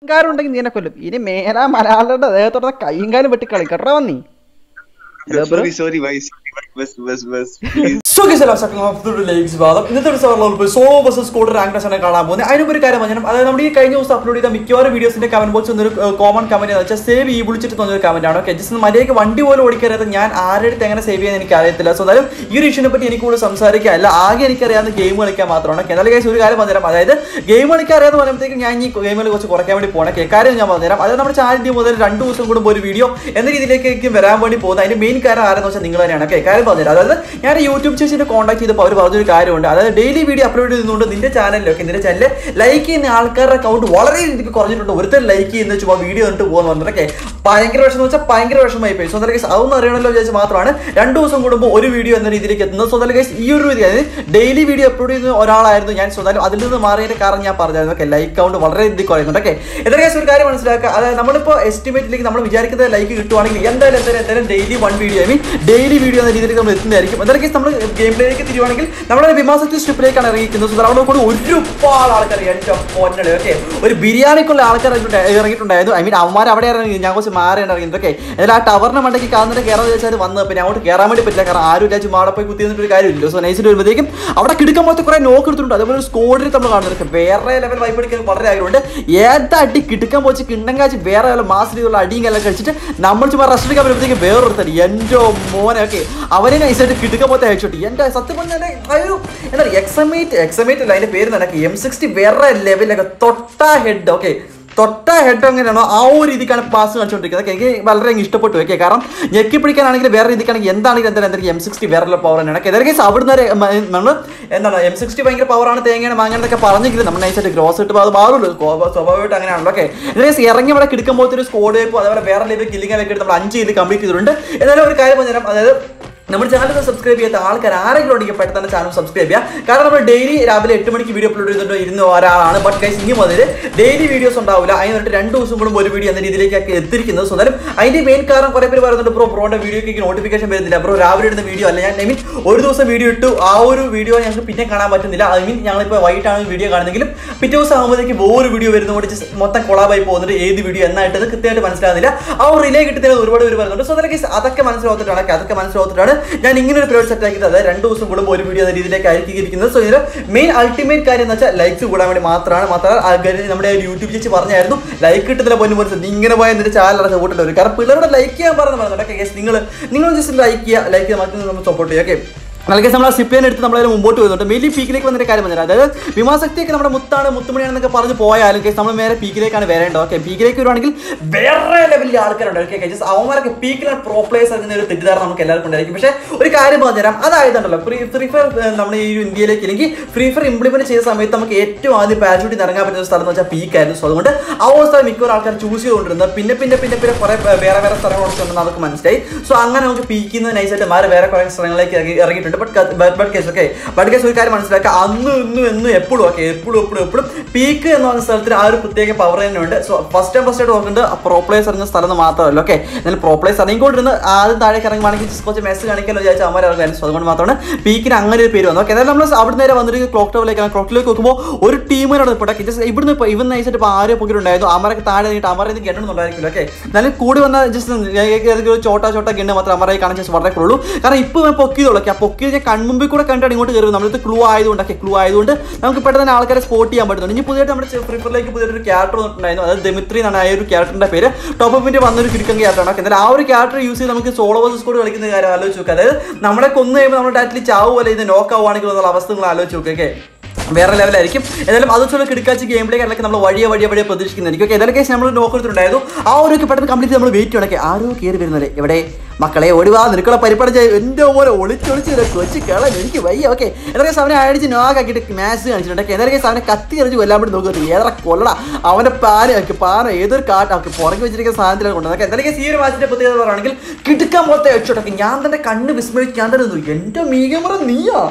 അഹങ്കാരം ഉണ്ടെങ്കിൽ നീ എന്നെ കൊല്ലും ഇനി മേലാ മലയാളിയുടെ ദേഹത്തോടെ കൈയും കാലും വെട്ടി കളി കേട്ടോ നീ Hello, bro. sorry sorry bhai sorry bhai bas bas bas please so guys എല്ലാ സെക്കൻഡ് ഹാഫ് ലേക്സ് വാദം ഇന്നത്തെ ഒരു സവർലോൾ പോയി സോ വേഴ്സസ് കോഡ് റാങ്ക് ആണ് കാണാൻ പോകുന്നത് അതിന് ഒരു കാര്യം പറഞ്ഞു അതായത് നമ്മുടെ ഈ കഴിഞ്ഞ ദിവസം അപ്ലോഡ് ചെയ്ത മിക്കവാറും വീഡിയോസിന്റെ കമന്റ് ബോക്സ് എന്നൊരു കോമൺ കമന്റ് എന്ന് വെച്ചാൽ സേവ് ഈ വിളിച്ചിട്ട് തോന്നിയ ഒരു കമന്റ് ആണ് ഓക്കെ ജസ്റ്റ് മര്യാദയ്ക്ക് വണ്ടി പോലും ഓടിക്കറിയാത്ത ഞാൻ ആരുടെ അടുത്ത് എങ്ങനെ സേവ് ചെയ്യാൻ എനിക്ക് അറിയത്തില്ല സോ എന്തായാലും ഈ ഒരു ഇഷ്യൂനെ പറ്റി എനിക്ക് കൂടുതൽ സംസാരിക്കാനല്ല ആകെ എനിക്കറിയാവുന്ന ഗെയിം കളിക്കാൻ മാത്രമാണ് Okay, എന്നാലും ഗൈസ് ഒരു കാര്യം പറഞ്ഞുതരാം അതായത് ഗെയിം കളിക്കാൻ അറിയാന്ന് പറയുമ്പോഴത്തേക്കും ഞാൻ ഈ ഗെയിമിൽ കുറച്ച് കുറയ്ക്കാൻ വേണ്ടി പോകണം Okay, കാര്യം ഞാൻ പറഞ്ഞുതരാം അതായത് നമ്മുടെ ചാനൽ മുതൽ രണ്ട് ദിവസം കൂടുമ്പോൾ ഒരു വീഡിയോ എന്ന രീതിയിലേക്ക് വരാൻ വേണ്ടി പോകുന്നത് അതിന്റെ മെയിൻ കാരണം ആരെന്ന് വെച്ചാൽ നിങ്ങൾ തന്നെയാണ് ഓക്കെ കാര്യം പറഞ്ഞുതരാം അതായത് ഞാൻ യൂട്യൂബ് ചേച്ചിനെ കോൺടാക്ട് ചെയ്തപ്പോൾ അവർ പറഞ്ഞൊരു കാര്യമുണ്ട് അതായത് ഡെയിലി വീഡിയോ അപ്ലോഡ് ചെയ്യുന്നതുകൊണ്ട് നിന്റെ ചാനലിലൊക്കെ നിന്റെ ചാനലിൽ ലൈക്ക് ചെയ്യുന്ന ആൾക്കാരുടെ കൗണ്ട് വളരെ രീതിക്ക് കുറഞ്ഞിട്ടുണ്ട് ഒരുത്തർ ലൈക്ക് ചെയ്യുന്ന ചുമ്മാ വീഡിയോ കണ്ടിട്ട് പോകുന്ന പറഞ്ഞിട്ടൊക്കെ ഭയങ്കര വിഷമം എന്ന് വെച്ചാൽ ഭയങ്കര വിഷമമായി പോയി സ്വന്തം കേസ് അതൊന്നും അറിയണമല്ലോ വിചാരിച്ച് മാത്രമാണ് രണ്ട് ദിവസം കൂടുമ്പോൾ ഒരു വീഡിയോ എന്ന രീതിയിലേക്ക് എത്തുന്നത് സ്വന്തം കേസ് ഈ ഒരു രീതി അതായത് ഡെയിലി വീഡിയോ അപ്ലോഡ് ചെയ്യുന്ന ഒരാളായിരുന്നു ഞാൻ സ്വന്തം അതിൽ നിന്ന് മാറിയതിന്റെ കാരണം ഞാൻ പറഞ്ഞായിരുന്നു ഓക്കെ ലൈക്ക് കൗണ്ട് വളരെ രീതിക്ക് കുറയുന്നുണ്ട് ഓക്കെ എന്താ കേസ് ഒരു കാര്യം മനസ്സിലാക്കുക അതായത് നമ്മളിപ്പോൾ എസ്റ്റിമേറ്റിലേക്ക് നമ്മൾ വിചാരിക്കുന്ന ലൈക്ക് കിട്ടുവാണെങ്കിൽ എന്തായാലും എന്തായാലും എന്തായാലും daily one video I mean daily video എന്ന രീതിയിലേക്ക് നമ്മൾ എത്തുന്നതായിരിക്കും എന്തായാലും കേസ് നമ്മൾ ഗെയിം പ്ലേയിലേക്ക് തിരിയുവാണെങ്കിൽ നമ്മുടെ വിമാസത്തിൽ സ്ട്രിപ്പിലേക്കാണ് ഇറങ്ങിയിരിക്കുന്നത് സോ അവിടെ കൂടെ ഒരുപാട് ആൾക്കാർ എൻ്റെ പൊന്നളി ഓക്കെ ഒരു ബിരിയാണിക്കുള്ള ആൾക്കാർ ഇറങ്ങിയിട്ടുണ്ട്- ഇറങ്ങിയിട്ടുണ്ടായിരുന്നു ഐ മീൻ അവന്മാർ അവിടെ ഇറങ്ങി ഞാൻ കുറച്ച് മാറിയാണ് ഇറങ്ങിയത് ഓക്കെ എന്നാൽ ആ ടവറിന് മണ്ടയ്ക്ക് കാണുന്നിട്ട് കയറാൻ വെച്ചാൽ വന്ന് പിന്നെ അങ്ങോട്ട് കയറാൻ വേണ്ടി പറ്റില്ല കാരണം ആരും ഇല്ല ചുമ്മാ അവിടെ പോയി കുത്തി നിന്നിട്ട് ഒരു കാര്യമില്ല സോ നൈസിൽ വരുമ്പോഴത്തേക്കും അവിടെ കിടക്കുമ്പോഴത്തെ കുറെ നോക്ക് എടുത്തിട്ടുണ്ട് അതേപോലെ ഒരു സ്കോഡിൽ നമ്മൾ കാണുന്നുണ്ട് വേറെ ലെവൽ വൈപ്പ് എടുക്കാൻ വളരെ ആഗ്രഹമുണ്ട് ഏതാ അടി കിടക്കാൻ പോച്ച് കിണ്ണം കാച്ച് വേറെ ലെവൽ മാസ് രീതിയിലുള്ള അടിയും എല്ലാം കഴിച്ചിട്ട് നമ്മൾ ചുമ്മാ റെസ്റ്റ് എടുക്കാൻ വരുമ്പോഴത്തേക്ക് വേറൊരുത്തർ എൻ്റെ മോനെ ഒക്കെ അവനെ നൈസായിട്ട് കിടക്കാൻ പോലത്തെ അയച്ചോട്ടി എൻ്റെ സത്യം പറഞ്ഞാൽ അയ്യോ എന്താ എക്സമേറ്റ് എക്സമേറ്റ് അല്ല അതിന്റെ പേര് തന്നെ എം സിക്സ്റ്റി വേറെ ലെവലൊക്കെ തൊട്ട ഹെഡ് ഓക്കെ തൊട്ട ഹെഡ് എങ്ങനെയാണോ ആ ഒരു രീതിക്കാണ് പാസ് കാണിച്ചുകൊണ്ടിരിക്കുന്നത് Okay, എനിക്ക് വളരെ അങ്ങ് ഇഷ്ടപ്പെട്ടു ഓക്കെ കാരണം ഞെക്കി പിടിക്കാനാണെങ്കിൽ വേറെ രീതിക്കാണെങ്കിൽ എന്താണെങ്കിലും എന്തായാലും എന്തായാലും എം സിക്സ്റ്റി വേറെ പവർ തന്നെയാണ് Okay, ഏതൊക്കെ അവിടുന്ന് വരെ മ- നമ്മൾ എന്താണ് എം സിക്സ്റ്റി ഭയങ്കര പവറാണ് തേങ്ങയാണ് മാങ്ങാനൊക്കെ പറഞ്ഞെങ്കിലും നമ്മൾ നൈസായിട്ട് ഗ്രോസ് ഇട്ട് അത് മാറുള്ളൂ സ്വാഭാ- സ്വാഭാവികമായിട്ട് അങ്ങനെയാണല്ലോ ഓക്കെ ഏതൊക്കെ ഇറങ്ങി ഇവിടെ കിടക്കുമ്പോഴത്തെ ഒരു സ്കോഡ് അതേപോലെ വേറെ ലെവൽ കില്ലിംഗ് ഒക്കെ നമ്മൾ അഞ്ച് ചെയ്ത് കംപ്ലീറ്റ് ചെയ്തിട്ടുണ്ട് എന്നാലും ഒരു കാര്യം പറഞ്ഞുതരാം അതായത് നമ്മുടെ ചാനൽ സബ്സ്ക്രൈബ് ചെയ്യാത്ത ആൾക്കാർ ആരെങ്കിലും ഉണ്ടെങ്കിൽ പെട്ടെന്ന് തന്നെ ചാനൽ സബ്സ്ക്രൈബ് ചെയ്യുക കാരണം നമ്മൾ ഡെയിലി രാവിലെ എട്ട് മണിക്ക് വീഡിയോ അപ്ലോഡ് ചെയ്തിട്ട് ഇരുന്ന ഒരാളാണ് ബട്ട് ഗൈസ് ഇനി മുതൽ ഡെയിലി വീഡിയോസ് ഉണ്ടാവില്ല അതിന് വേണ്ടി രണ്ട് ദിവസം കൂടുമ്പോൾ ഒരു വീഡിയോ എന്ന രീതിയിലേക്കൊക്കെ എത്തിയിരിക്കുന്നത് സോ എന്നാലും അതിന്റെ മെയിൻ കാരണം കുറെ പേര് പറയുന്നുണ്ട് ബ്രോ ബ്രോന്റെ വീഡിയോക്ക് നോട്ടിഫിക്കേഷൻ വരുന്നില്ല ബ്രോ രാവിലെ ഇടുന്ന വീഡിയോ അല്ല ഞാൻ ഐ മീൻ ഒരു ദിവസം വീഡിയോ ഇട്ടു ആ ഒരു വീഡിയോ ഞങ്ങൾക്ക് പിന്നെ കാണാൻ പറ്റുന്നില്ല ഐ മീൻ ഞങ്ങളിപ്പോൾ വൈകിട്ടാണ് വീഡിയോ കാണുന്നെങ്കിലും പിറ്റേ ദിവസം ആകുമ്പോഴത്തേക്ക് വേറൊരു വീഡിയോ വരുന്നതുകൊണ്ട് just മൊത്തം കൊളാബായി പോകുന്നുണ്ട് ഏത് വീഡിയോ എന്നായിട്ട് അത് കൃത്യമായിട്ട് മനസ്സിലാകുന്നില്ല ആ ഒരു റിലേ കിട്ടുന്നത് ഒരുപാട് പേര് പറയുന്നുണ്ട് സോ അതൊക്കെ അതൊക്കെ മനസ്സിലാവത്തിട്ടാണ് അതൊക്കെ മനസ്സിലാവത്തിട്ടാണ് ഞാൻ ഇങ്ങനെ ഒരു പരിപാടി സെറ്റ് ആക്കിയത് അതായത് രണ്ട് ദിവസം കൂടുമ്പോൾ ഒരു വീഡിയോ എന്ന രീതിയിലേക്ക് ആയിരിക്കുന്നത് സോ ഇതിൽ മെയിൻ അൾട്ടിമേറ്റ് കാര്യം എന്ന് വെച്ചാൽ ലൈക്സ് കൂടാൻ വേണ്ടി മാത്രമാണ് മാത്രമല്ല ആ കാര്യം നമ്മുടെ ഒരു യൂട്യൂബ് ചേച്ചി പറഞ്ഞായിരുന്നു ലൈക്ക് കിട്ടുന്നില്ല പൊന്നു പോലെ നീ ഇങ്ങനെ പോയ എന്നിട്ട് ചാനൽ അടച്ച കൂട്ടില്ല ഒരു കാരണം പിള്ളേരോട് ലൈക്ക് ചെയ്യാൻ പറഞ്ഞു പറയുന്നുണ്ട് നിങ്ങൾ നിങ്ങൾ ജസ്റ്റ് ലൈക്ക് ചെയ്യുക ലൈക്ക് ചെയ്യുക മറ്റൊന്ന് നമ്മൾ സപ്പോർട്ട് ചെയ്യുക ഓക്കെ നൽകിയ നമ്മൾ ആ സിപ്ലിയൻ എടുത്ത് നമ്മളതിന് മുമ്പോട്ട് വരുന്നുണ്ട് മെയിൻലി പീക്കിലേക്ക് വന്നിട്ട് കാര്യം പറഞ്ഞാൽ അതായത് വിമാസക്തിയൊക്കെ നമ്മുടെ മുത്താണ് മുത്തുമണിയാണെന്നൊക്കെ പറഞ്ഞ് പോയാലും കേസ് നമ്മൾ നേരെ പീക്കിലേക്കാണ് വരേണ്ടത് ഓക്കെ പീക്കിലേക്ക് വരുവാണെങ്കിൽ വേറെ ലെവലിൽ ആൾക്കാരുണ്ട് ഓക്കെ ജസ്റ്റ് അവന്മാരൊക്കെ പീക്കിലാണ് പ്രോ പ്ലേസ് എന്ന ഒരു തെറ്റിദ്ധാരണ നമുക്ക് എല്ലാവർക്കും ഉണ്ടായിരിക്കും പക്ഷേ ഒരു കാര്യം പറഞ്ഞുതരാം അതായതുണ്ടല്ലോ ഫ്രീ ഫ്രീ ഫയർ നമ്മുടെ ഈ ഒരു ഇന്ത്യയിലേക്ക് അല്ലെങ്കിൽ ഫ്രീ ഫയർ ഇംപ്ലിമെന്റ് ചെയ്ത സമയത്ത് നമുക്ക് ഏറ്റവും ആദ്യം പാരച്യൂട്ടിൽ ഇറങ്ങാൻ പറ്റുന്ന ഒരു സ്ഥലം എന്ന് വെച്ചാൽ പീക്കായിരുന്നു സോ അതുകൊണ്ട് ആ ഒരു സ്ഥലം മിക്കവാറും ആൾക്കാർ ചൂസ് ചെയ്തുകൊണ്ടിരുന്നത് പിന്നെ പിന്നെ പിന്നെ പിന്നെ കുറെ വേറെ വേറെ സ്ഥലങ്ങളൊക്കെ ഉണ്ടെന്ന് നമുക്ക് മനസ്സിലായി സോ അങ്ങനെ നമുക്ക് പീക്കിൽ നിന്ന് നൈസായിട്ട് മാറി വേറെ കുറെ സ്ഥലങ്ങളിലേക്ക് ഇറങ്ങി- ഇറങ്ങിയിട്ടുണ്ട് but but case okay but case ഒരു കാര്യം മനസ്സിലാക്കുക അന്നും ഇന്നും എന്നും എപ്പോഴും ഓക്കെ എപ്പോഴും എപ്പോഴും എപ്പോഴും പീക്ക് എന്ന് പറഞ്ഞ സ്ഥലത്തിന് ആ ഒരു പ്രത്യേക പവർ തന്നെ ഉണ്ട് സോ ഫസ്റ്റ് ടൈം ഫസ്റ്റ് ആയിട്ട് നോക്കുന്നത് പ്രോ പ്ലേസ് ഇറങ്ങുന്ന സ്ഥലം എന്ന് മാത്രമല്ല ഓക്കെ എന്നാൽ പ്രോ പ്ലേസ് ഇറങ്ങിക്കൊണ്ടിരുന്ന് ആദ്യം താഴേക്ക് ഇറങ്ങുവാണെങ്കിൽ just കുറച്ച് മെസ്സ് കാണിക്കാനോ വിചാരിച്ച അമ്മ ഇറങ്ങാൻ സോ അതുകൊണ്ട് മാത്രമാണ് പീക്കിന് അങ്ങനെ ഒരു പേര് വന്നത് ഓക്കെ എന്നാലും നമ്മൾ അവിടെ നേരെ വന്നിട്ട് ക്ലോക്ക് ടവറിലേക്കാണ് ക്ലോക്ക് ടവറിലേക്ക് നോക്കുമ്പോൾ ഒരു ടീമിനോട് ഇപ്പോൾ ജസ്റ്റ് ഇവിടുന്ന് ഇപ്പോൾ ഇവൻ നയിച്ചിട്ട് ഇപ്പോൾ ആരോ പോയിട്ടുണ്ടായിരുന്നു അമരക്ക് താഴെ നിന്നിട്ട് അമര ഇത് ഗണ്ണൊന്നുണ്ടായിരിക്കില്ല ഓക്കെ എന്നാലും കൂടി വന്ന ജസ്റ്റ് ഒരു ചോട്ടാ ചോട്ടാ ഗണ്ണ് മാത്രം അമരയെ കാണാൻ ജസ്റ്റ് വളരെ കൂടുതലൂ കാരണം ഇപ്പോൾ ഞാൻ പൊക്കിയതുള്ളൂ ഓക്കെ ആ പൊക്കിയത് ഞാൻ കൺമുമ്പിൽ കൂടെ കണ്ടാണ് ഇങ്ങോട്ട് കയറുന്നത് നമ്മളിത് ക്ലൂ ആയതുകൊണ്ട് ഓക്കെ ക്ലൂ ആയതുകൊണ്ട് നമുക്ക് പെട്ടെന്ന് തന്നെ ആൾക്കാരെ സ്പോട്ട് ചെയ്യാൻ പറ്റുന്നുണ്ട് ഇനി പുതിയതായിട്ട് നമ്മുടെ ഫ്രീഫറിലേക്ക് പുതിയൊരു ക്യാരക്ടർ വന്നിട്ടുണ്ടായിരുന്നു അതായത് ദമിത്രി എന്നാണ് ആ ഒരു ക്യാരക്ടറിന്റെ പേര് ടോപ്പ് അപ്പിന്റെ വന്നൊരു കിടക്കൻ ക്യാരക്ടറാണ് ഓക്കെ എന്നാൽ ആ ഒരു ക്യാരക്ടർ യൂസ് ചെയ്ത് നമുക്ക് സോളോ വേഴ്സസ് കൂടി കളിക്കുന്ന കാര്യം ആലോചിച്ച് നോക്കുക അതായത് നമ്മളെ കൊന്നു കഴിയുമ്പോൾ നമ്മുടെ ഡാറ്റിൽ ചാവ് പോലെ ഇത് നോക്ക് ആവുകയാണെങ്കിൽ എന്നുള്ള അവസ്ഥ നിങ്ങൾ ആലോചിച്ച് നോക്കുക ഓക്കെ വേറെ ലെവലായിരിക്കും ഏതായാലും അത് വെച്ചുള്ള കിടക്കാച്ച് ഗെയിം പ്ലേ കാര്യങ്ങളൊക്കെ നമ്മൾ വഴിയെ വഴിയെ വഴിയെ പ്രതീക്ഷിക്കുന്നതായിരിക്കും ഓക്കെ ഏതായാലും കേസ് നമ്മൾ നോക്കിയിട്ടുണ്ടായിരുന്നു ആ ഒരു പെട്ടെന്ന് കംപ്ലീറ്റ് നമ്മൾ വെയിറ്റ് ചെയ്യണക്കെ ആരോ കയറി വരുന്നത് എവിടെ മക്കളെ ഓടിവാ നിനക്കുള്ള പരിപാടി ചെയ്യും എൻ്റെ പോലെ ഒളിച്ചൊളിച്ച് വരെ കൊച്ചു കളൻ എനിക്ക് വയ്യ ഓക്കെ ഏതൊക്കെ അവനെ അടിച്ച് നോക്കാക്കിയിട്ട് മാച്ച് കാണിച്ചിട്ടുണ്ട് ഏതൊക്കെ അവനെ കത്തി എറിഞ്ഞ് കൊല്ലാൻ വേണ്ടി നോക്കുന്നത് ഏറെ കൊല്ലട അവൻ്റെ പാന ഒക്കെ പാന ഏതൊരു കാട്ട് ഒക്കെ പുറകെ വെച്ചിരിക്കുന്ന സാധനത്തിലാണ് കൊണ്ടുവന്നത് എന്തൊക്കെ ഈ ഒരു മാച്ചിന്റെ പ്രത്യേകത പറയുകയാണെങ്കിൽ കിടക്കാൻ പോലത്തെ ഹെഡ്ഷോട്ടൊക്കെ ഞാൻ തന്നെ കണ്ണ് വിസ്മരിച്ച് ഞാൻ തന്നെ നിന്നു എൻ്റെ മീഗമറ നീയാ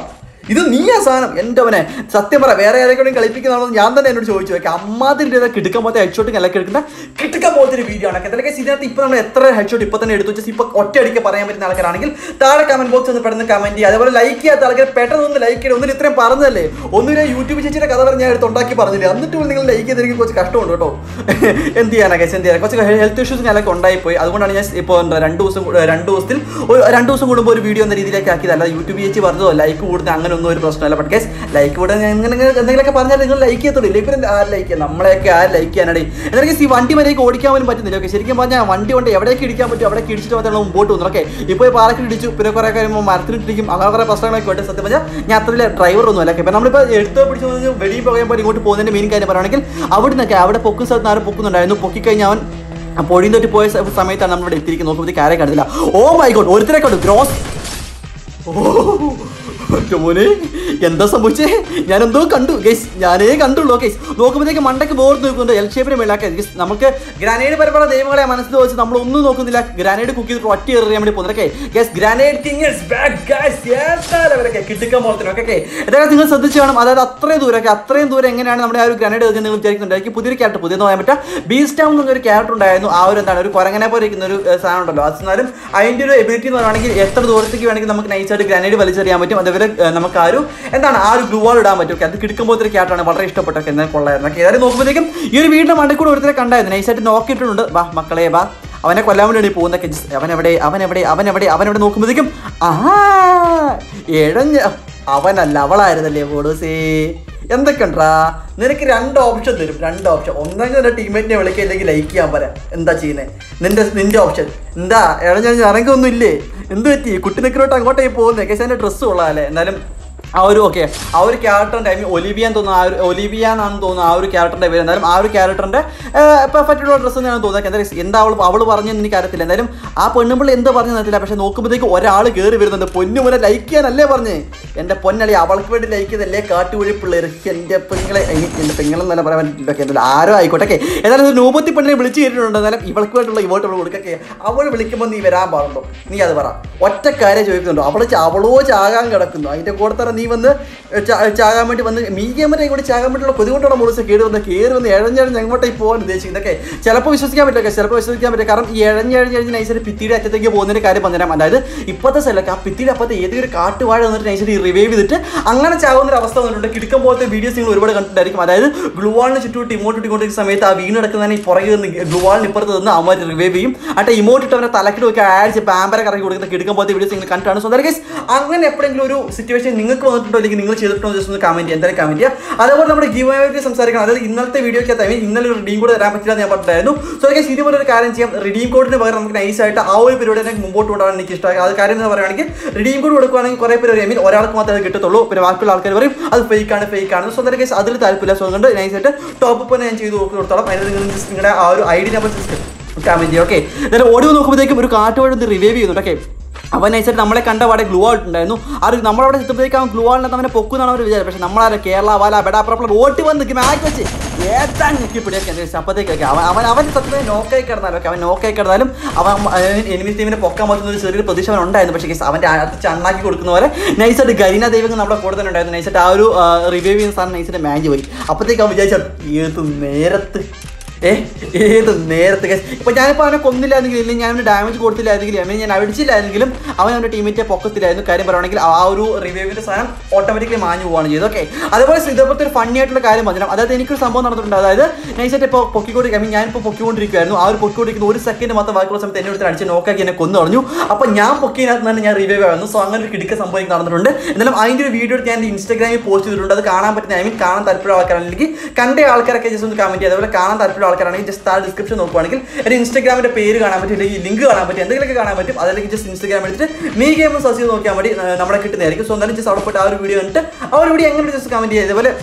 ഇത് നീയാ സാധനം എൻ്റെ അവനെ സത്യം പറ വേറെ ഏതെങ്കിലും കളിപ്പിക്കുന്നതാണോ ഞാൻ തന്നെ എന്നോട് ചോദിച്ചു നോക്കാം അമ്മാതിൻ്റെ കിടക്കാൻ പോലത്തെ ഹെഡ്ഷോട്ടും എല്ലാം കിടക്കുന്ന കിടക്കാൻ പോലത്തെ ഒരു വീഡിയോ ആണ് എന്തൊക്കെ ഇതിനകത്ത് ഇപ്പോൾ നമ്മൾ എത്ര ഹെഡ്ഷോട്ട് ഇപ്പോൾ തന്നെ എടുത്തു വെച്ചാൽ ഇപ്പോൾ ഒറ്റയടിക്ക് പറയാൻ പറ്റുന്ന ആൾക്കാരാണെങ്കിൽ താഴെ കമന്റ് ബോക്സ് ഒന്ന് പെട്ടെന്ന് കമന്റ് ചെയ്യുക അതേപോലെ ലൈക്ക് ചെയ്യാത്ത ആൾക്കാർ പെട്ടെന്ന് ഒന്ന് ലൈക്ക് ചെയ്യുക ഒന്നിന് ഇത്രയും പറഞ്ഞതല്ലേ ഒന്നിനെ യൂട്യൂബ് ചേച്ചിയുടെ കഥ പറഞ്ഞ് ഞാൻ എടുത്ത് ഉണ്ടാക്കി പറഞ്ഞില്ല എന്നിട്ട് പോലും നിങ്ങൾ ലൈക്ക് ചെയ്തെനിക്ക് കുറച്ച് കഷ്ടമുണ്ട് കേട്ടോ എന്ത് ചെയ്യാനാ കേസ് എന്ത് ചെയ്യാൻ കുറച്ച് ഹെൽത്ത് ഇഷ്യൂസ് ഞാനൊക്കെ ഉണ്ടായിപ്പോയി അതുകൊണ്ടാണ് ഞാൻ ഇപ്പോൾ എന്താ രണ്ട് ദിവസം കൂ- രണ്ട് ദിവസത്തിൽ ഒരു രണ്ട് ദിവസം കൂടുമ്പോൾ ഒരു വീഡിയോ എന്ന രീതിയിലേക്ക് ആക്കിയതല്ല യൂട്യൂബ് ചേച്ചി പറഞ്ഞതോ ലൈക്ക് കൂടുന്ന അങ്ങനെ ഒന്നും ഒരു പ്രശ്നമല്ല ബട്ട് കേസ് ലൈക്ക് കൂടാൻ ഞാൻ ഇങ്ങനെ ഇങ്ങനെ എന്തെങ്കിലുമൊക്കെ പറഞ്ഞാൽ നിങ്ങൾ ലൈക്ക് ചെയ്യത്തുള്ളൂ ഇല്ല ഇപ്പം ആ ലൈക്ക് ചെയ്യാം നമ്മളെയൊക്കെ ആ ലൈക്ക് ചെയ്യാനാടി എന്നാൽ ഈ വണ്ടി വരെയൊക്കെ ഓടിക്കാൻ പോലും പറ്റുന്നില്ല ഓക്കെ ശരിക്കും പറഞ്ഞാൽ വണ്ടി കൊണ്ട് എവിടേക്ക് ഇടിക്കാൻ പറ്റും അവിടേക്ക് ഇടിച്ചിട്ട് മാത്രമേ മുമ്പോട്ട് വന്നു ഓക്കെ ഇപ്പോൾ പാലക്കിൽ ഇടിച്ചു പിന്നെ കുറേ കഴിയുമ്പോൾ മരത്തിലിട്ടിരിക്കും അങ്ങനെ കുറേ പ്രശ്നങ്ങളൊക്കെ ഉണ്ട് സത്യം പറഞ്ഞാൽ ഞാൻ അത്ര ഡ്രൈവർ ഒന്നും അല്ല ഇപ്പം നമ്മളിപ്പോൾ എടുത്ത് പിടിച്ചു വന്ന് വെടിയിൽ പോകുമ്പോൾ ഇങ്ങോട്ട് പോകുന്നതിൻ്റെ മെയിൻ കാര്യം പറയുകയാണെങ്കിൽ അവിടെ നിന്നൊക്കെ അവിടെ പൊക്കുന്ന സ്ഥലത്ത് ആരും പൊക്കുന്നുണ്ടായിരുന്നു പൊക്കിക്കഴിഞ്ഞാൽ അവൻ പൊടിയും തൊട്ട് പോയ സ- സമയത്താണ് നമ്മൾ ഇവിടെ എത്തിയിരിക്കുന്നത് നോക്കുമ്പോൾ ആരെ കണ്ടില്ല ഓ മൈ ഗോഡ് ഒരുത്തരെ കണ്ടു ഗ്രോസ് ഓ മോനെ എന്താ സംഭവിച്ചേ ഞാൻ എന്തോ കണ്ടു ഗൈസ് ഞാനേ കണ്ടുള്ളൂ ഗൈസ് നോക്കുമ്പോഴത്തേക്ക് മണ്ടയ്ക്ക് ബോർഡ് നോക്കുന്നുണ്ട് എൽ ഷേപ്പിന് മേലാക്കി ഗൈസ് നമുക്ക് ഗ്രാനൈഡ് പരമ്പര ദൈവങ്ങളെ മനസ്സിൽ വെച്ച് നമ്മൾ ഒന്നും നോക്കുന്നില്ല ഗ്രാനൈഡ് കുക്ക് ചെയ്തിട്ട് ഒറ്റ എറിയാൻ വേണ്ടി പോകുന്നത് guys grenade king is back guys അവരൊക്കെ കിട്ടുക്കാൻ പോലത്തിന് ഓക്കെ അതായത് നിങ്ങൾ ശ്രദ്ധിച്ചു വേണം അതായത് അത്രയും ദൂരമൊക്കെ അത്രയും ദൂരം എങ്ങനെയാണ് നമ്മുടെ ആ ഒരു ഗ്രാനൈഡ് എറിഞ്ഞ് നിങ്ങൾ വിചാരിക്കുന്നുണ്ട് എനിക്ക് പുതിയൊരു ക്യാരക്ടർ പുതിയെന്ന് പറയാൻ പറ്റാ ബീസ്റ്റാം എന്നൊരു ക്യാരക്ടർ ഉണ്ടായിരുന്നു ആ ഒരു എന്താണ് ഒരു കുരങ്ങനെ പോലെ ഇരിക്കുന്ന ഒരു ഏഹ്, സാധനം ഉണ്ടല്ലോ അത് എന്നാലും അതിൻ്റെ ഒരു എബിലിറ്റി എന്ന് പറയുകയാണെങ്കിൽ എത്ര ദൂരത്തേക്ക് വേണമെങ്കിൽ നമുക്ക് നൈസായിട്ട് ഗ്രാനൈഡ് വലിച്ചെറിയാൻ പറ്റും അതേപോലെ ഏഹ്, നമുക്ക് ആ ഒരു എന്താണ് ആ ഒരു ഗ്ലൂ വാൾ ഇടാൻ പറ്റും Okay, അത് കിടക്കുമ്പോൾ ഒരു ക്യാരക്ടറാണ് വളരെ ഇഷ്ടപ്പെട്ടൊക്കെ എന്നാൽ കൊള്ളായിരുന്നു ഓക്കെ ഏതായാലും നോക്കുമ്പോഴത്തേക്കും ഈ ഒരു വീടിന്റെ മണ്ടയിൽ കൂടെ ഒരുത്തരെ കണ്ടായിരുന്നു നൈസായിട്ട് നോക്കിയിട്ടുണ്ട് വാ മക്കളെ വാ അവനെ കൊല്ലാൻ വേണ്ടി പോകുന്ന അവൻ എവിടെ അവൻ എവിടെ അവൻ എവിടെ അവൻ എവിടെ നോക്കുമ്പോഴത്തേക്കും ആ എഴഞ്ഞ അവനല്ല അവളായിരുന്നല്ലേ ഫോളോസേ എന്തൊക്കെണ്ടാ നിനക്ക് രണ്ട് ഓപ്ഷൻ തരും രണ്ട് ഓപ്ഷൻ ഒന്നെങ്കിൽ നിന്റെ ടീമേറ്റിനെ വിളിക്കുക അല്ലെങ്കിൽ ലൈക്ക് ചെയ്യാൻ പറയാം എന്താ ചെയ്യുന്നത് നിന്റെ നിന്റെ ഓപ്ഷൻ എന്താ ഇടഞ്ഞ ഇറങ്ങൊന്നും ഇല്ലേ എന്ത് പറ്റി കുട്ടി നിൽക്കുന്നോട്ട് അങ്ങോട്ടേ പോകുന്നത് കേസ് എൻ്റെ ഡ്രസ്സ് കൊള്ളാമല്ലേ എന്നാലും ആ ഒരു ഓക്കെ ആ ഒരു ക്യാരക്ടറിന്റെ ഐ മീൻ ഒലിവിയ എന്ന് തോന്നുന്നു ആ ഒരു ഒലിവിയ എന്നാണ് തോന്നുന്നു ആ ഒരു ക്യാരക്ടറിന്റെ പേര് എന്തായാലും ആ ഒരു ക്യാരക്ടറിന്റെ പെർഫെക്റ്റ് ഉള്ള ഡ്രസ്സ് എന്നാണ് തോന്നുന്നത് എന്തായാലും എന്താ അവൾ അവൾ പറഞ്ഞെന്ന് എനിക്ക് അറിയത്തില്ല എന്തായാലും ആ പെണ്ണുമ്പിള്ള എന്ത് പറഞ്ഞു അറിയത്തില്ല പക്ഷെ നോക്കുമ്പോഴത്തേക്ക് ഒരാൾ കയറി വരുന്നുണ്ട് പൊന്നു മുന്നെ ലൈക്ക് ചെയ്യാനല്ലേ പറഞ്ഞേ എൻ്റെ പൊന്നളി അവൾക്ക് വേണ്ടി ലൈക്ക് ചെയ്തല്ലേ കാട്ടുവഴി പിള്ളേർ എൻ്റെ പെങ്ങളെ ഐ മീൻ എൻ്റെ പെങ്ങളെന്നല്ല പറയാൻ പറ്റില്ല ഓക്കെ എന്തായാലും ആരോ ആയിക്കോട്ടെ ഓക്കെ ഏതായാലും ഒരു നൂപത്തി പെണ്ണിനെ വിളിച്ച് കയറ്റിട്ടുണ്ട് എന്നാലും ഇവൾക്ക് വേണ്ടിയുള്ള ഇവോട്ട് അവൾ കൊടുക്കൊക്കെ അവൾ വിളിക്കുമ്പോൾ നീ വരാൻ പാടുണ്ടോ നീ അത് പറ ഒറ്റ കാര്യം ചോദിക്കുന്നുണ്ടോ അവൾ ച- അവളോ ചാകാൻ കിടക്കുന്നു അതിൻ്റെ കൂടെ തന്നെ നീ വന്ന് ചാ- ചാകാൻ വേണ്ടി വന്ന് മീഡിയമരെ കൂടി ചാകാൻ വേണ്ടിയുള്ള കൊതുകൊണ്ടുള്ള മുളിച്ച് കയറി വന്ന് കയറി വന്ന് എഴഞ്ഞഴഞ്ഞ് എങ്ങോട്ടേക്ക് പോകാൻ ഉദ്ദേശിക്കുന്നതൊക്കെ ചിലപ്പോൾ വിശ്വസിക്കാൻ പറ്റില്ല ചിലപ്പോൾ വിശ്വസിക്കാൻ പറ്റില്ല കാരണം ഈ എഴഞ്ഞഴഞ്ഞ് നൈസിൽ ഭിത്തിയുടെ അറ്റത്തേക്ക് പോകുന്നതിന്റെ കാര്യം പറഞ്ഞുതരാം അതായത് ഇപ്പോഴത്തെ സ്ഥലമൊക്കെ ആ ഭിത്തിയുടെ അപ്പുറത്ത് ഏതൊരു കാട്ടുവാഴ വന്നിട്ട് നൈസിൽ റിവൈവ് ചെയ്തിട്ട് അങ്ങനെ ചാകുന്ന ഒരു അവസ്ഥ വന്നിട്ടുണ്ട് കിടക്കാൻ പോലത്തെ വീഡിയോസ് നിങ്ങൾ ഒരുപാട് കണ്ടിട്ടുണ്ടായിരിക്കും അതായത് ഗ്ലുവാളിന് ചുറ്റോട്ട് ഇമോട്ട് ഇട്ടുകൊണ്ടിരിക്കുന്ന സമയത്ത് ആ വീണ് കിടക്കുന്നതിന് ഈ പുറകിൽ നിന്ന് ഗ്ലുവാളിന് ഇപ്പുറത്ത് നിന്ന് അവന്മാർ റിവൈവ് ചെയ്യും ആട്ടെ ഇമോട്ട് ഇട്ട് അവനെ തലക്കിട്ട് നോക്കി ആഴ്ച പാമ്പര കറക്കി കൊടുക്കുന്ന കിടക്കാൻ പോലത്തെ വീഡിയോസ് നിങ്ങൾ കണ്ടിട്ടാണ് സോ ഗൈസ് അങ്ങനെ എപ്പോഴെങ്കിലും ഒരു സിറ്റുവേഷൻ നിങ്ങൾക്ക് വന്നിട്ടുണ്ടോ അല്ലെങ്കിൽ നിങ്ങൾ ചെയ്തിട്ടുണ്ടോ ജസ്റ്റ് ഒന്ന് കമന്റ് ചെയ്യുക എന്തായാലും കമന്റ് ചെയ്യുക അതേപോലെ നമ്മുടെ ഗീവ് ആയിട്ട് സംസാരിക്കണം അതായത് ഇന്നലത്തെ വീഡിയോയ്ക്ക് അതായത് ഇന്നലെ ഒരു റിഡീം കോഡ് തരാൻ പറ്റില്ല എന്ന് ഞാൻ പറഞ്ഞിട്ടുണ്ടായിരുന്നു സോ ഗൈസ് ഇതുപോലെ ഒരു കാര്യം ചെയ്യാം റിഡീം കോഡിന് പകരം നമുക്ക് നൈസ് ആയിട്ട് ആ ഒരു പരിപാടി തന്നെ മുമ്പോട്ട് കൊണ്ടുപോകാൻ എനിക്ക് ഇഷ്ടമായി അത് കാര്യം എന്ന് പറയുകയാണെങ്കിൽ റിഡീം കോഡ് കൊടുക്കുകയാണെങ്കിൽ കുറേ പേര് ഐ മീൻ ഒരാൾക്ക് മാത്രമേ അത് കിട്ടത്തുള്ളൂ പിന്നെ ബാക്കിയുള്ള ആൾക്കാർ പറയും അത് ഫേക്ക് ആണ് ഫേക്ക് ആണ് സോ അതൊക്കെ അതിൽ താല്പര്യമില്ല സോ അതുകൊണ്ട് നൈസായിട്ട് ടോപ്പ് തന്നെ ഞാൻ ചെയ്ത് നോക്കി കൊടുത്തോളാം അതിന് നിങ്ങൾ just നിങ്ങളുടെ ആ ഒരു ഐ ഡി നമ്പർ കമന്റ് ചെയ്യുക ഓക്കെ എന്നാലും ഓഡിയോ നോക്കുമ്പോഴത്തേക്കും ഒരു കാട്ടുവഴി റിവൈവ് ചെയ്യുന്നുണ്ട് ഓക്കെ അവൻ നൈസായിട്ട് നമ്മളെ കണ്ട പാടെ ഗ്ലൂ ആൾട്ട് ഉണ്ടായിരുന്നു ആ ഒരു നമ്മളവിടെ എത്തുമ്പോഴേക്കും അവൻ ഗ്ലൂ ആളിനകത്ത് അവനെ പൊക്കുന്നാണ് അവർ വിചാരം പക്ഷെ നമ്മളാരെ കേരള വാല ബെഡാ പ്രോപ്പർ ഓട്ടി വന്ന് നിൽക്കും മാച്ച് വെച്ച് ഏത്താൻ ഞെക്കി പിടിയൊക്കെ അപ്പോഴത്തേക്കൊക്കെ അവൻ അവൻ അവൻ സത്യം നോക്കായി കിടന്നാലും ഒക്കെ അവൻ നോക്കായി കിടന്നാലും അവൻ എനിമി ടീമിനെ പൊക്കാൻ പറ്റുന്ന ഒരു ചെറിയൊരു പ്രതീക്ഷ അവൻ ഉണ്ടായിരുന്നു പക്ഷേ guys, അവൻ്റെ അകത്ത് ചണ്ണാക്കി കൊടുക്കുന്ന പോലെ നൈസായിട്ട് ഗരീന ദൈവങ്ങൾ നമ്മുടെ കൂടെ തന്നെ ഉണ്ടായിരുന്നു നൈസായിട്ട് ആ ഒരു റിവൈവ് ചെയ്യുന്ന സാധനം നൈസായിട്ട് മാച്ച് പോയി അപ്പോഴത്തേക്ക് അവൻ വിചാരിച്ചു ഏത് നേരത്ത് ഏ ഏത് നേരത്തെ guys. ഇപ്പൊ ഞാനിപ്പോ അവനെ കൊന്നില്ലായിരുന്നെങ്കിൽ ഇല്ലെങ്കിൽ ഞാൻ ഡാമേജ് കൊടുത്തില്ലായിരുന്നെങ്കിൽ അല്ലെങ്കിൽ ഞാൻ അടിച്ചില്ലായിരുന്നെങ്കിലും അവൻ അവന്റെ ടീമിന്റെ പൊക്കത്തിലായിരുന്നു കാര്യം പറയുകയാണെങ്കിൽ ആ ഒരു റിവൈവിന്റെ സാധനം ഓട്ടോമാറ്റിക്കലി മാഞ്ഞു പോവാണ് ചെയ്തത് ഓക്കെ അതേപോലെ ഇതേപോലത്തെ ഒരു ഫണ്ണി ആയിട്ടുള്ള കാര്യം പറഞ്ഞു അതായത് എനിക്കൊരു സംഭവം നടന്നിട്ടുണ്ട് അതായത് നൈസായിട്ട് ഇപ്പോൾ പൊക്കിക്കൊണ്ട് ഐ മീൻ ഞാനിപ്പോൾ പൊക്കിക്കൊണ്ടിരിക്കുവായിരുന്നു ആ ഒരു പൊക്കിക്കൊണ്ടിരിക്കുന്ന ഒരു സെക്കൻഡ് മാത്രം ബാക്കിയുള്ള സമയത്ത് എന്നെ എടുത്ത് അടിച്ച് നോക്കാക്കി എന്നെ കൊന്നു കളഞ്ഞു അപ്പോൾ ഞാൻ പൊക്കിയതിനകത്ത് തന്നെ ഞാൻ റിവൈവ് ആയിരുന്നു സോ അങ്ങനെ ഒരു കിടക്ക സംഭവം എനിക്ക് നടന്നിട്ടുണ്ട് എന്നാലും അതിൻ്റെ ഒരു വീഡിയോ എടുത്ത് ഞാൻ എൻ്റെ ഇൻസ്റ്റാഗ്രാമിൽ പോസ്റ്റ് ചെയ്തിട്ടുണ്ട് അത് കാണാൻ പറ്റുന്ന ഐ മീൻ കാണാൻ താല്പര്യമുള്ള ആൾക്കാരാണെങ്കിൽ കണ്ട ആൾക്കാരൊക്കെ ജസ്റ്റ് ഒന്ന് കമന്റ് ചെയ്യുക അതേപോലെ കാണാൻ താല്പര്യമുള്ള ആൾക്കാരാണെങ്കിൽ ജസ്റ്റ് ആ ഡിസ്ക്രിപ്ഷൻ നോക്കുവാണെങ്കിൽ എൻ്റെ ഇൻസ്റ്റാഗ്രാമിൻ്റെ പേര് കാണാൻ പറ്റും അല്ലെങ്കിൽ ലിങ്ക് കാണാൻ പറ്റും എന്തെങ്കിലുമൊക്കെ കാണാൻ പറ്റും അതല്ലെങ്കിൽ ജസ്റ്റ് ഇൻസ്റ്റാഗ്രാം എടുത്തിട്ട് മീ ഗെയിം സെർച്ച് ചെയ്ത് നോക്കിയാൽ മതി ഏർ നമ്മളെ കിട്ടുന്നതായിരിക്കും സോ എന്തായാലും ജസ്റ്റ് അവിടെ പോയിട്ട് ആ ഒരു വീഡിയോ കണ്ടിട്ട് ആ ഒരു വീഡിയോ എങ്ങനെ ജസ്റ്റ് കമന്റ് ചെയ്യുക ഇതേപോലെ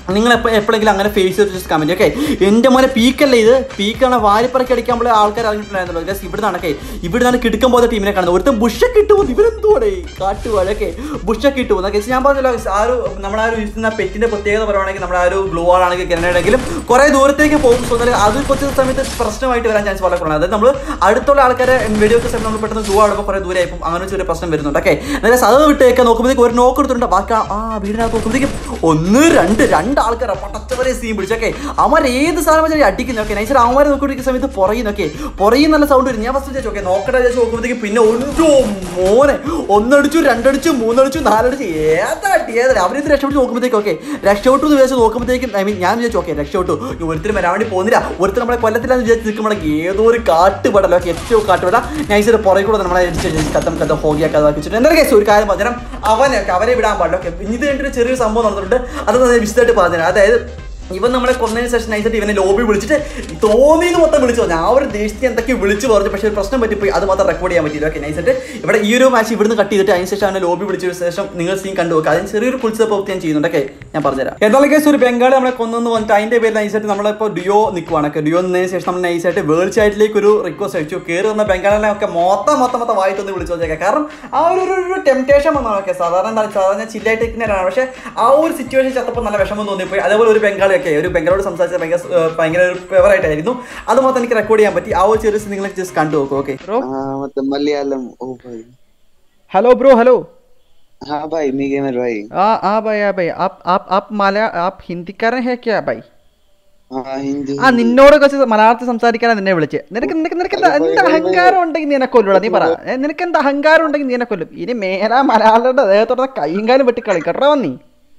നിങ്ങൾ എപ്പോൾ എപ്പോഴെങ്കിലും അങ്ങനെ ഫേസ് ചെയ്ത് കമൻറ്റ് ഓക്കെ എൻ്റെ മോനെ പീക്കല്ലേ ഇത് പീക്കാണ് വാരിപ്പറക്കി അടിക്കുമ്പോൾ ആൾക്കാർ അറിഞ്ഞിട്ടുണ്ടായിരുന്നല്ലോ ഗസ് ഇവിടെ നിന്നൊക്കെ ഇവിടെ നിന്നാണ് കിടക്കാൻ പോകുന്ന ടീമിനെ കാണുന്നത് ഒരുത്തം ബുഷൊക്കെ ഇട്ടു പോകുന്നു ഇവരെന്തോടെ കാട്ടുവാഴൊക്കെ ബുഷൊക്കെ ഇട്ടു പോകുന്നു ഗസ് ഞാൻ പറഞ്ഞല്ലോ guys, ആ ഒരു നമ്മുടെ ആ ഒരു ഇരിക്കുന്ന പെറ്റിൻ്റെ പ്രത്യേകത പറയുവാണെങ്കിൽ നമ്മുടെ ആ ഒരു ഗ്ലൂ ആണെങ്കിൽ ഗ്രനേഡെങ്കിലും കുറേ ദൂരത്തേക്ക് പോകും സോ എന്നാൽ അത് കുറച്ച് സമയത്ത് പ്രശ്നമായിട്ട് വരാൻ ചാൻസ് വളരെ കുറവാണ് അതായത് നമ്മൾ അടുത്തുള്ള ആൾക്കാരെ വെടിവെക്കുന്ന സമയത്ത് നമ്മൾ പെട്ടെന്ന് ഗ്ലൂ ആടുമ്പോൾ കുറേ ദൂരെ ആയിപ്പോൾ അങ്ങനെ ചെറിയ പ്രശ്നം വരുന്നുണ്ട് ഓക്കെ അതായത് അത് വിട്ടേക്ക് നോക്കുമ്പോഴത്തേക്ക് ഒരു നോക്ക് എടുത്തിട്ടുണ്ട് ബാക്കി ആ- ആ വീടിനകത്ത് നോക്കുമ്പോഴത്തേക്കും ഒന്ന് രണ്ട് രണ്ട് ആൾക്കാരെ പട്ടച്ചവരെ സീൻ പിടിച്ചൊക്കെ അവന്മാർ ഏത് സാധനം വെച്ചാൽ അടിക്കുന്നു ഓക്കെ നൈസർ അവന്മാരെ നോക്കിയിരിക്കുന്ന സമയത്ത് പുറയുന്നൊക്കെ പുറയും നല്ല സൗണ്ട് വരും ഞാൻ ഫസ്റ്റ് വിചാരിച്ചു ഓക്കെ നോക്കട്ടെ വിചാരിച്ച് നോക്കുമ്പോഴത്തേക്ക് പിന്നെ ഒന്നോ മോനെ ഒന്നടിച്ചു രണ്ടടിച്ചു മൂന്നടിച്ചു നാലടിച്ചു ഏതാ അടി ഏതാ അവരിത് രക്ഷപ്പെട്ട് നോക്കുമ്പോഴത്തേക്ക് ഓക്കെ രക്ഷപ്പെട്ടു എന്ന് വിചാരിച്ച് നോക്കുമ്പോഴത്തേക്കും ഐ മീൻ ഞാൻ വിചാരിച്ചു ഓക്കെ രക്ഷപ്പെട്ടു ഒരുത്തരും വരാൻ വേണ്ടി പോകുന്നില്ല ഒരുത്തർ നമ്മളെ കൊല്ലത്തിലാന്ന് വിചാരിച്ച് നിൽക്കുമ്പോഴേക്ക് ഏതോ ഒരു കാട്ടുപടലോ ഒക്കെ ഏറ്റവും കാട്ടുപട നൈസർ പുറകെ കൂടെ നമ്മളെ കഥം കഥ ഹോഗിയാക്കി വെച്ചിട്ട് എന്തായാലും കേസ് ഒരു കാര്യം പറഞ്ഞു അവനൊക്കെ അവരെ വിടാൻ പാടില്ല ഓക്കെ ഇത് കഴിഞ്ഞിട്ട് ചെറിയൊരു സംഭവം നടന്നിട്ടുണ്ട് അത് ഞാൻ വിശദമായിട്ട് പറഞ്ഞുതരാം അതായത് ഇവൻ നമ്മളെ കൊന്നതിന് ശേഷം നൈസായിട്ട് ഇവനെ ലോബി വിളിച്ചിട്ട് തോന്നിയത് മൊത്തം വിളിച്ചു പറഞ്ഞു ആ ഒരു ദേശത്തെ എന്തൊക്കെ വിളിച്ചു പറഞ്ഞു പക്ഷേ ഒരു പ്രശ്നം പറ്റിപ്പോയി അത് മാത്രം റെക്കോർഡ് ചെയ്യാൻ പറ്റില്ല ഓക്കെ നൈസായിട്ട് ഇവിടെ ഈ ഒരു മാച്ച് ഇവിടുന്ന് കട്ട് ചെയ്തിട്ട് അതിന് ശേഷം അവനെ ലോബി വിളിച്ച ശേഷം നിങ്ങൾ സീൻ കണ്ടു നോക്കുക അതിന് ചെറിയൊരു കുളിച്ച പ്രവൃത്തി ഞാൻ ചെയ്യുന്നുണ്ട് ഓക്കെ ഞാൻ പറഞ്ഞുതരാം എന്തായാലും കേസ് ഒരു ബംഗാളി നമ്മളെ കൊന്നെന്ന് പറഞ്ഞിട്ട് അതിന്റെ പേര് നൈസായിട്ട് നമ്മളിപ്പോൾ ഡിയോ നിൽക്കുവാണ് ഒക്കെ ഡിയോ നിന്നതിന് ശേഷം നമ്മൾ നൈസായിട്ട് വേൾഡ് ചാറ്റിലേക്ക് ഒരു റിക്വസ്റ്റ് അയച്ചു കയറി വന്ന ബംഗാളിനെ ഒക്കെ മൊത്തം മൊത്തം മൊത്തം വായിട്ടൊന്ന് വിളിച്ചു നോക്കിയേക്കാം കാരണം ആ ഒരു ഒരു- ഒരു ടെംപ്റ്റേഷൻ വന്നാണ് ഓക്കെ സാധാരണ എന്താ സാധാരണ ചില്ലായിട്ട് ഇരിക്കുന്നവരാണ് പക്ഷേ ആ ഒരു സിറ്റുവേഷൻ ചത്തപ്പോൾ നല്ല വിഷമം തോന്നിപ്പോയി അതേപോലെ ഒരു ബംഗാളിയൊക്കെ ഒരു ബംഗാളോട് സംസാരിച്ച ഭയങ്കര ഏർ, ഭയങ്കര ഒരു ഫേവറായിട്ടായിരുന്നു അത് മാത്രം എനിക്ക് റെക്കോർഡ് ചെയ്യാൻ പറ്റി ആ ഒരു ചെറിയ നിങ്ങൾ ജസ്റ്റ് കണ്ടു നോക്കും ഓക്കെ ബ്രോ हाँ मतलब मलयालम ओ भाई ഹലോ ബ്രോ ഹലോ हाँ भाई मी गेमर भाई ആ ആ ഭായ് ആ ഭായ് ആപ്പ് ആപ്പ് ആപ്പ് മലയാ ആപ്പ് ഹിന്ദിക്കാരൻ ഹേ ക്യാ ഭായ് हाँ हिंदी ആ നിന്നോട് കുറച്ച് മലയാളത്തിൽ സംസാരിക്കാനാ നിന്നെ വിളിച്ച് നിനക്ക് നിനക്ക് നിനക്ക് എന്താ എന്ത് അഹങ്കാരം ഉണ്ടെങ്കിൽ നീ എന്നെ കൊല്ലൂടാ നീ പറ ഏ, നിനക്ക് എന്ത് അഹങ്കാരം ഉണ്ടെങ്കിൽ നീ എന്നെ കൊല്ലും ഇനി മേലാ മലയാളിയുടെ ദേഹത്തോടെ കൈയും കാലും വെട്ടി കളി കേട്ടോ വന്നീ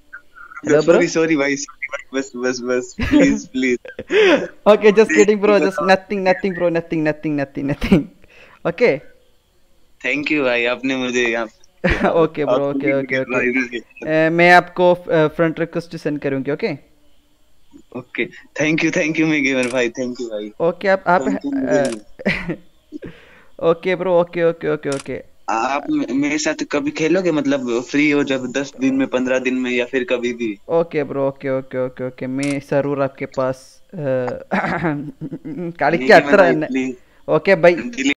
ഹലോ ബ്രോ सॉरी सॉरी भाई sorry भाई बस बस बस please please okay just kidding bro just nothing nothing bro nothing nothing nothing nothing okay thank you भाई आपने मुझे यहाँ okay bro okay okay okay मैं आपको फ्रंट रिक्वेस्ट सेंड करूंगी okay okay thank you thank you me gamer भाई thank you भाई okay आप आप okay bro okay okay okay okay आप मे- मेरे साथ कभी खेलोगे मतलब फ्री हो जब दस दिन में पंद्रह दिन में या फिर कभी भी okay bro okay okay okay okay मैं जरूर आपके पास കളിക്ക് അത്ര തന്നെ प्लीज ഓക്കെ ബൈ डिलीट